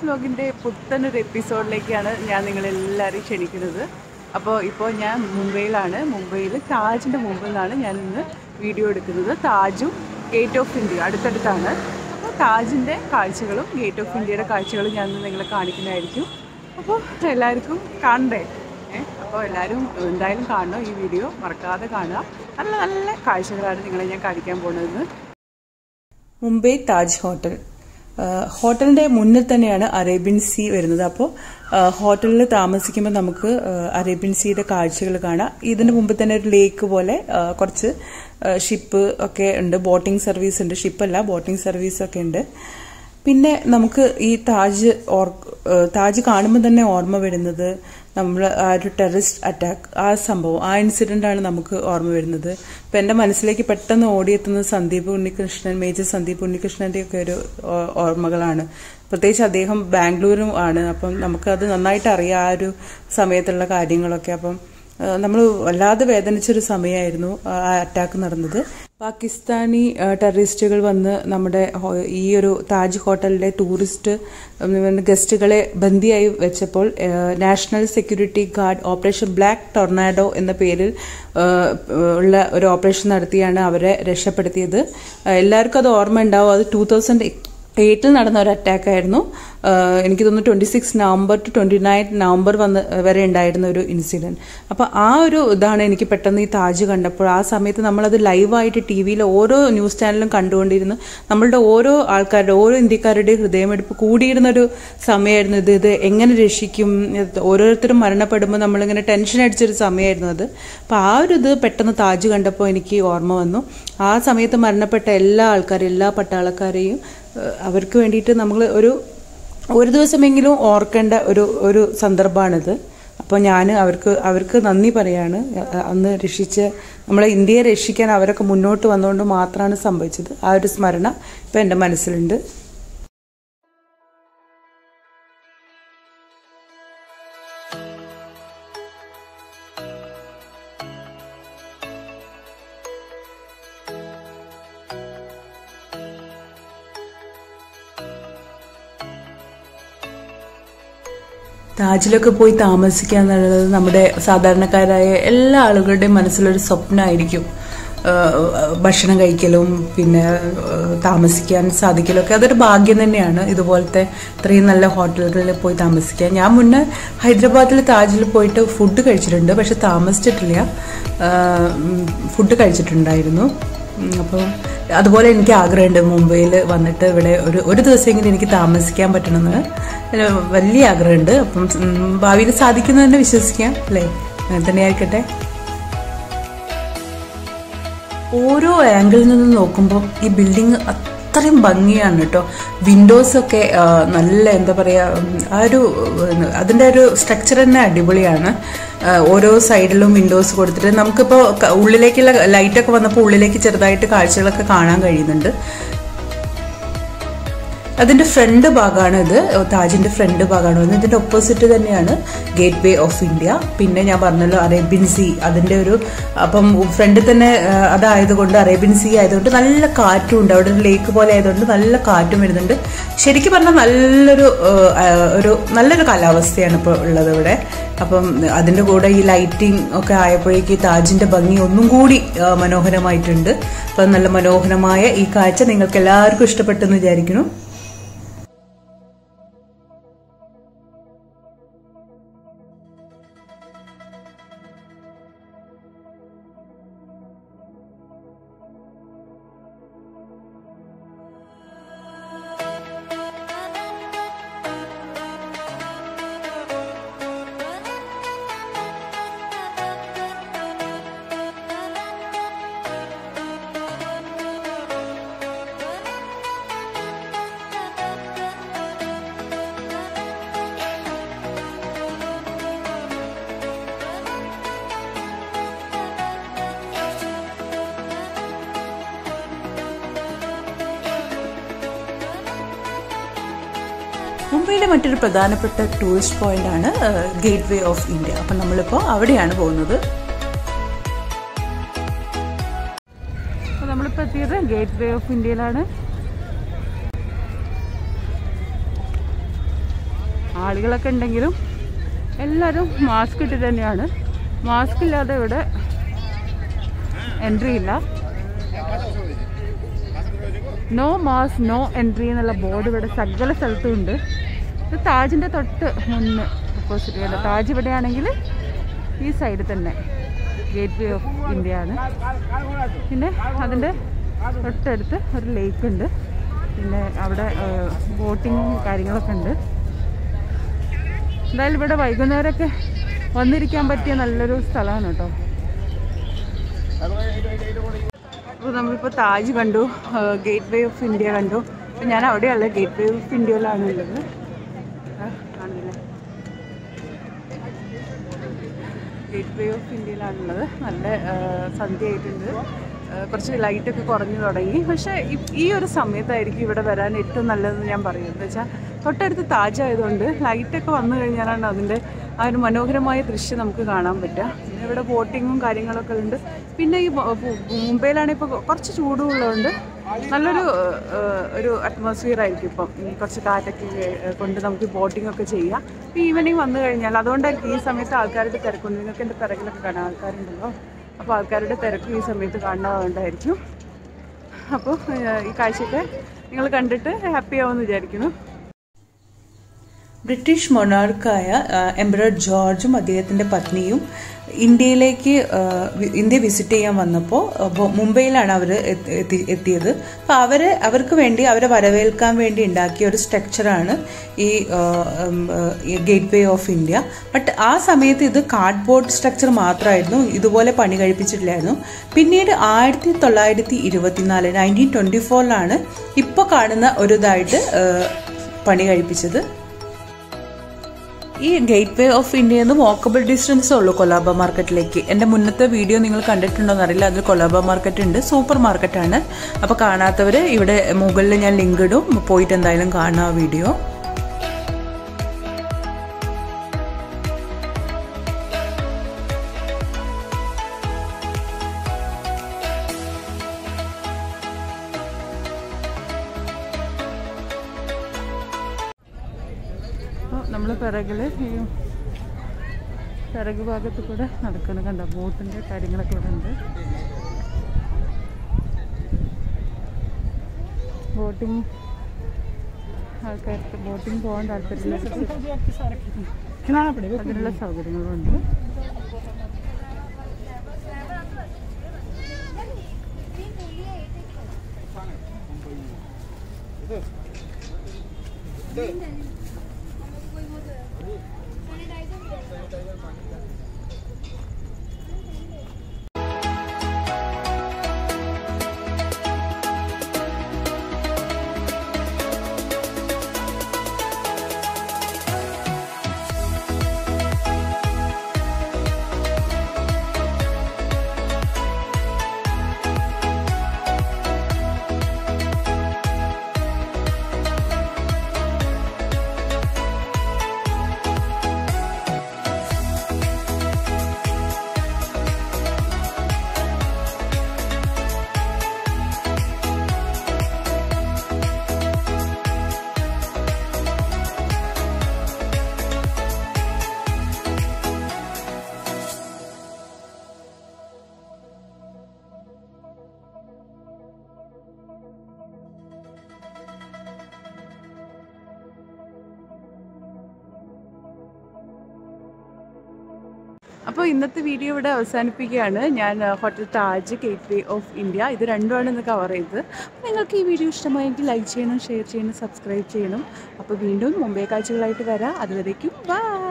വ്ലോഗിൻ്റെ പുത്തനൊരു എപ്പിസോഡിലേക്കാണ് ഞാൻ നിങ്ങളെല്ലാവരെയും ക്ഷണിക്കുന്നത് അപ്പോൾ ഇപ്പോൾ ഞാൻ മുംബൈയിലാണ് മുംബൈയിൽ താജിൻ്റെ മുമ്പിൽ നിന്നാണ് ഞാൻ ഇന്ന് വീഡിയോ എടുക്കുന്നത് താജും ഗേറ്റ് ഓഫ് ഇന്ത്യ അടുത്തടുത്താണ് അപ്പോൾ താജിൻ്റെ കാഴ്ചകളും ഗേറ്റ് ഓഫ് ഇന്ത്യയുടെ കാഴ്ചകളും ഞാൻ ഇന്ന് നിങ്ങളെ കാണിക്കുന്നതായിരിക്കും അപ്പോൾ എല്ലാവർക്കും കാണണ്ടേ ഏ അപ്പോൾ എല്ലാവരും എന്തായാലും കാണണം ഈ വീഡിയോ മറക്കാതെ കാണുക നല്ല നല്ല കാഴ്ചകളാണ് നിങ്ങളെ ഞാൻ കാണിക്കാൻ പോകുന്നത് മുംബൈ താജ് ഹോട്ടൽ ഹോട്ടലിന്റെ മുന്നിൽ തന്നെയാണ് അറേബ്യൻ സീ വരുന്നത് അപ്പോൾ ഹോട്ടലിൽ താമസിക്കുമ്പോൾ നമുക്ക് അറേബ്യൻ സീയുടെ കാഴ്ചകൾ കാണാം ഇതിന് മുമ്പ് തന്നെ ഒരു ലേക്ക് പോലെ ആ, കുറച്ച് ഷിപ്പ് ഒക്കെ ഉണ്ട് ബോട്ടിംഗ് സർവീസ് ഉണ്ട് ഷിപ്പല്ല ബോട്ടിംഗ് സർവീസ് ഒക്കെ ഉണ്ട് പിന്നെ നമുക്ക് ഈ താജ് ഓർ താജ് കാണുമ്പോൾ തന്നെ ഓർമ്മ വരുന്നത് നമ്മൾ ആ ഒരു ടെററിസ്റ്റ് അറ്റാക്ക് ആ സംഭവം ആ ഇൻസിഡന്റ് ആണ് നമുക്ക് ഓർമ്മ വരുന്നത് ഇപ്പൊ എന്റെ മനസ്സിലേക്ക് പെട്ടെന്ന് ഓടിയെത്തുന്നത് സന്ദീപ് ഉണ്ണികൃഷ്ണൻ മേജർ സന്ദീപ് ഉണ്ണികൃഷ്ണന്റെ ഒക്കെ ഒരു ഓ- ഓർമ്മകളാണ് പ്രത്യേകിച്ച് അദ്ദേഹം ബാംഗ്ലൂരും ആണ് അപ്പം നമുക്കത് നന്നായിട്ട് അറിയാം ആ ഒരു സമയത്തുള്ള കാര്യങ്ങളൊക്കെ അപ്പം നമ്മൾ വല്ലാതെ വേദനിച്ചൊരു സമയമായിരുന്നു ആ അറ്റാക്ക് നടന്നത് പാകിസ്ഥാനി ആ, ടെററിസ്റ്റുകൾ വന്ന് നമ്മുടെ ഹോ- ഈ ഒരു താജ് ഹോട്ടലിലെ ടൂറിസ്റ്റ് ഉം, ഗസ്റ്റുകളെ ബന്ദിയായി വെച്ചപ്പോൾ ആ, national security guard operation black tornado എന്ന പേരിൽ ആ, ഉള്ള ഒരു ഓപ്പറേഷൻ നടത്തിയാണ് അവരെ രക്ഷപ്പെടുത്തിയത് ആ, എല്ലാവർക്കും അത് ഓർമ്മ ഉണ്ടാവും അത് ടൂ തൗസൻഡ് എയ്റ്റിൽ നടന്ന ഒരു അറ്റാക്ക് ആയിരുന്നു ആഹ് എനിക്ക് തോന്നുന്നു twenty six November to twenty nine November വന്ന് വരെ ഉണ്ടായിരുന്ന ഒരു ഇൻസിഡന്റ് അപ്പൊ ആ ഒരു ഇതാണ് എനിക്ക് പെട്ടെന്ന് ഈ താജ് കണ്ടപ്പോൾ ആ സമയത്ത് നമ്മളത് ലൈവായിട്ട് ടി വിയിൽ ഓരോ ന്യൂസ് ചാനലും കണ്ടുകൊണ്ടിരുന്നു നമ്മളുടെ ഓരോ ആൾക്കാരുടെ ഓരോ ഇന്ത്യക്കാരുടെയും ഹൃദയമെടുപ്പ് കൂടിയിരുന്ന ഒരു സമയമായിരുന്നു ഇത് ഇത് എങ്ങനെ രക്ഷിക്കും ഇത് ഓരോരുത്തരും മരണപ്പെടുമ്പോൾ നമ്മളിങ്ങനെ ടെൻഷൻ അടിച്ചൊരു സമയമായിരുന്നു അത് അപ്പൊ ആ ഒരു ഇത് പെട്ടെന്ന് താജ് കണ്ടപ്പോൾ എനിക്ക് ഓർമ്മ വന്നു ആ സമയത്ത് മരണപ്പെട്ട എല്ലാ ആൾക്കാരും എല്ലാ പട്ടാളക്കാരെയും ഏഹ് അവർക്ക് വേണ്ടിയിട്ട് നമ്മൾ ഒരു ഒരു ദിവസമെങ്കിലും ഓർക്കേണ്ട ഒരു ഒരു സന്ദർഭമാണിത് അപ്പോൾ ഞാൻ അവർക്ക് അവർക്ക് നന്ദി പറയാണ് അഹ് അന്ന് രക്ഷിച്ച് നമ്മളെ ഇന്ത്യയെ രക്ഷിക്കാൻ അവരൊക്കെ മുന്നോട്ട് വന്നുകൊണ്ട് മാത്രമാണ് സംഭവിച്ചത് ആ ഒരു സ്മരണ ഇപ്പം എൻ്റെ മനസ്സിലുണ്ട് താജിലൊക്കെ പോയി താമസിക്കുക എന്നുള്ളത് നമ്മുടെ സാധാരണക്കാരായ എല്ലാ ആളുകളുടെയും മനസ്സിലൊരു സ്വപ്നമായിരിക്കും ആഹ് ഭക്ഷണം കഴിക്കലും പിന്നെ ആഹ് താമസിക്കാൻ സാധിക്കലും ഒക്കെ അതൊരു ഭാഗ്യം തന്നെയാണ് ഇതുപോലത്തെ ഇത്രയും നല്ല ഹോട്ടലുകളിൽ പോയി താമസിക്കാൻ ഞാൻ മുന്നേ ഹൈദരാബാദിൽ താജിൽ പോയിട്ട് ഫുഡ് കഴിച്ചിട്ടുണ്ട് പക്ഷെ താമസിച്ചിട്ടില്ല ആഹ് ഉം, ഫുഡ് കഴിച്ചിട്ടുണ്ടായിരുന്നു ഉം, അപ്പം അതുപോലെ എനിക്ക് ആഗ്രഹമുണ്ട് മുംബൈയിൽ വന്നിട്ട് ഇവിടെ ഒരു ഒരു ദിവസമെങ്കിലും എനിക്ക് താമസിക്കാൻ പറ്റണമെന്ന് ഒരു വലിയ ആഗ്രഹമുണ്ട് അപ്പം ഉം, ഭാവിയിൽ സാധിക്കുന്നു തന്നെ വിശ്വസിക്കാം അല്ലേ അങ്ങനെ തന്നെ ആയിരിക്കട്ടെ ഓരോ ആംഗിളിൽ നിന്ന് നോക്കുമ്പോൾ ഈ ബിൽഡിംഗ് അത്രയും ഭംഗിയാണ് കേട്ടോ വിൻഡോസ് ഒക്കെ ആ, നല്ല എന്താ പറയാ ഉം, ആ ഒരു ഉം, അതിന്റെ ഒരു സ്ട്രക്ചർ തന്നെ അടിപൊളിയാണ് ആ, ഓരോ സൈഡിലും വിൻഡോസ് കൊടുത്തിട്ട് നമുക്കിപ്പോൾ ക- ഉള്ളിലേക്കുള്ള ലൈറ്റൊക്കെ വന്നപ്പോൾ ഉള്ളിലേക്ക് ചെറുതായിട്ട് കാഴ്ചകളൊക്കെ കാണാൻ കഴിയുന്നുണ്ട് അതിന്റെ ഫ്രണ്ട് ഭാഗമാണ് ഇത് താജിന്റെ ഫ്രണ്ട് ഭാഗമാണ് വരുന്നത് ഇതിന്റെ ഓപ്പോസിറ്റ് തന്നെയാണ് ഗേറ്റ് വേ ഓഫ് ഇന്ത്യ പിന്നെ ഞാൻ പറഞ്ഞല്ലോ അറേബ്യൻ സീ അതിന്റെ ഒരു അപ്പം ഫ്രണ്ടിൽ തന്നെ ആ, അതായതുകൊണ്ട് അറേബ്യൻ സീ ആയതുകൊണ്ട് നല്ല കാറ്റും ഉണ്ട് അവിടെ ഒരു ലേക്ക് പോലെ ആയതുകൊണ്ട് നല്ല കാറ്റും വരുന്നുണ്ട് ശരിക്കും പറഞ്ഞാൽ നല്ലൊരു ആ, ആ, ഒരു നല്ലൊരു കാലാവസ്ഥയാണ് ഇപ്പോൾ ഉള്ളത് ഇവിടെ അപ്പം അതിന്റെ കൂടെ ഈ ലൈറ്റിംഗ് ഒക്കെ ആയപ്പോഴേക്ക് ഈ താജിന്റെ ഭംഗി ഒന്നും കൂടി ആ, മനോഹരമായിട്ടുണ്ട് അപ്പം നല്ല മനോഹരമായ ഈ കാഴ്ച നിങ്ങൾക്ക് എല്ലാവർക്കും ഇഷ്ടപ്പെട്ടെന്ന് വിചാരിക്കുന്നു മുംബൈയിലെ മറ്റൊരു പ്രധാനപ്പെട്ട ടൂറിസ്റ്റ് പോയിന്റ് ആണ് ഗേറ്റ് വേ ഓഫ് ഇന്ത്യ അപ്പം നമ്മളിപ്പോൾ അവിടെയാണ് പോകുന്നത് അപ്പോൾ നമ്മളിപ്പോൾ എത്തിയത് ഗേറ്റ് വേ ഓഫ് ഇന്ത്യയിലാണ് ആളുകളൊക്കെ ഉണ്ടെങ്കിലും എല്ലാവരും മാസ്ക് ഇട്ടിട്ട് തന്നെയാണ് മാസ്ക് ഇല്ലാതെ ഇവിടെ എൻട്രി ഇല്ല നോ മാസ് നോ എൻട്രി എന്നുള്ള ബോർഡ് ഇവിടെ സകല സ്ഥലത്തും ഉണ്ട് ഇത് താജിൻ്റെ തൊട്ട് മുന്ന് ഓപ്പോസിറ്റ് വേണ്ട താജ് ഇവിടെയാണെങ്കിൽ ഈ സൈഡിൽ തന്നെ ഗേറ്റ് വേ ഓഫ് ഇന്ത്യ ആണ് പിന്നെ അതിൻ്റെ തൊട്ടടുത്ത് ഒരു ലേക്ക് ഉണ്ട് പിന്നെ അവിടെ ബോട്ടിങ്ങും കാര്യങ്ങളൊക്കെ ഉണ്ട് എന്തായാലും ഇവിടെ വൈകുന്നേരമൊക്കെ വന്നിരിക്കാൻ പറ്റിയ നല്ലൊരു സ്ഥലമാണ് കേട്ടോ അപ്പോൾ നമ്മളിപ്പോൾ താജ് കണ്ടു ഗേറ്റ് വേ ഓഫ് ഇന്ത്യ കണ്ടു അപ്പോൾ ഞാൻ അവിടെയല്ല ഗേറ്റ് വേ ഓഫ് ഇന്ത്യയിലാണ് ഉള്ളത് ആ, കാണില്ലേ ഗേറ്റ് വേ ഓഫ് ഇന്ത്യയിലാണുള്ളത് നല്ല ആ, സന്ധ്യ ആയിട്ടുണ്ട് ആ, കുറച്ച് ലൈറ്റൊക്കെ കുറഞ്ഞു തുടങ്ങി പക്ഷേ ഇ- ഈ ഒരു സമയത്തായിരിക്കും ഇവിടെ വരാൻ ഏറ്റവും നല്ലതെന്ന് ഞാൻ പറയും എന്ന് വെച്ചാൽ തൊട്ടടുത്ത് താജ് ആയതുകൊണ്ട് ലൈറ്റൊക്കെ വന്നു കഴിഞ്ഞാലാണ് അതിൻ്റെ ആ ഒരു മനോഹരമായ ദൃശ്യം നമുക്ക് കാണാൻ പറ്റുക പിന്നെ ഇവിടെ ബോട്ടിങ്ങും കാര്യങ്ങളൊക്കെ ഉണ്ട് പിന്നെ ഈ മു- മു- മുംബൈയിലാണെങ്കിൽ ഇപ്പോൾ കുറച്ച് ചൂടും ഉള്ളതുകൊണ്ട് നല്ലൊരു ആ, ഒരു അറ്റ്മോസ്ഫിയർ ആയിരിക്കും ഇപ്പം ഈ കുറച്ച് കാറ്റൊക്കെ ഏ, കൊണ്ട് നമുക്ക് ബോട്ടിംഗ് ഒക്കെ ചെയ്യാം ഇപ്പോൾ ഈവനിങ് വന്നു കഴിഞ്ഞാൽ അതുകൊണ്ടായിരിക്കും ഈ സമയത്ത് ആൾക്കാരുടെ തിരക്കുണ്ട് നിങ്ങൾക്ക് എൻ്റെ പിറകിലൊക്കെ കാണാൻ ആൾക്കാരുണ്ടല്ലോ അപ്പോൾ ആൾക്കാരുടെ തിരക്ക് ഈ സമയത്ത് കാണുന്നതുകൊണ്ടായിരിക്കും അപ്പോൾ ഏ, ഈ കാഴ്ചയൊക്കെ നിങ്ങൾ കണ്ടിട്ട് ഹാപ്പി ആവുമെന്ന് വിചാരിക്കുന്നു ബ്രിട്ടീഷ് മൊണാർക്കായ എംബറർ ജോർജും അദ്ദേഹത്തിൻ്റെ പത്നിയും ഇന്ത്യയിലേക്ക് ആ, വി- ഇന്ത്യ വിസിറ്റ് ചെയ്യാൻ വന്നപ്പോൾ മുംബൈയിലാണ് അവർ എത്തിയത് അപ്പോൾ അവരെ അവർക്ക് വേണ്ടി അവരെ വരവേൽക്കാൻ വേണ്ടി ഉണ്ടാക്കിയ ഒരു സ്ട്രക്ചറാണ് ഈ gateway of India but ആ സമയത്ത് ഇത് കാർഡ്ബോർഡ് സ്ട്രക്ചർ മാത്രമായിരുന്നു ഇതുപോലെ പണി കഴിപ്പിച്ചിട്ടില്ലായിരുന്നു പിന്നീട് ആയിരത്തി തൊള്ളായിരത്തി ഇരുപത്തിനാല് നയൻറ്റീൻ ട്വൻറ്റി ഫോറിലാണ് ഇപ്പോൾ കാണുന്ന ഒരു ഇതായിട്ട് ആ, പണി കഴിപ്പിച്ചത് ഈ ഗേറ്റ് വേ ഓഫ് ഇന്ത്യയിൽ നിന്ന് വാക്കബിൾ ഡിസ്റ്റൻസേ ഉള്ളൂ കൊലാബ മാർക്കറ്റിലേക്ക് എൻ്റെ മുന്നത്തെ വീഡിയോ നിങ്ങൾ കണ്ടിട്ടുണ്ടോ എന്നറിയില്ല അതിൽ കൊലാബ മാർക്കറ്റ് ഉണ്ട് സൂപ്പർ മാർക്കറ്റാണ് അപ്പോൾ കാണാത്തവർ ഇവിടെ മുകളിൽ ഞാൻ ലിങ്ക് ഇടും പോയിട്ട് എന്തായാലും കാണാം ആ വീഡിയോ അപ്പോൾ നമ്മൾ പിറകിൽ ഈ പിറക് ഭാഗത്ത് കൂടെ നടക്കണം കണ്ടോ ബോട്ടിൻ്റെ കാര്യങ്ങളൊക്കെ ഇവിടെ ഉണ്ട് ബോട്ടിങ് ആൾക്കാർക്ക് ബോട്ടിങ് പോകാൻ താല്പര്യമില്ല അതിനുള്ള സൗകര്യങ്ങളുണ്ട് അപ്പോൾ ഇന്നത്തെ വീഡിയോ ഇവിടെ അവസാനിപ്പിക്കുകയാണ് ഞാൻ ആ, hotel Taj gateway of India ഇത് രണ്ടുമാണ് ഇന്ന് കവർ ചെയ്തത് അപ്പോൾ നിങ്ങൾക്ക് ഈ വീഡിയോ ഇഷ്ടമായെങ്കിൽ ലൈക്ക് ചെയ്യണം ഷെയർ ചെയ്യണം സബ്സ്ക്രൈബ് ചെയ്യണം അപ്പോൾ വീണ്ടും മുംബൈ കാഴ്ചകളായിട്ട് വരാം അതുവരേക്കും ബൈ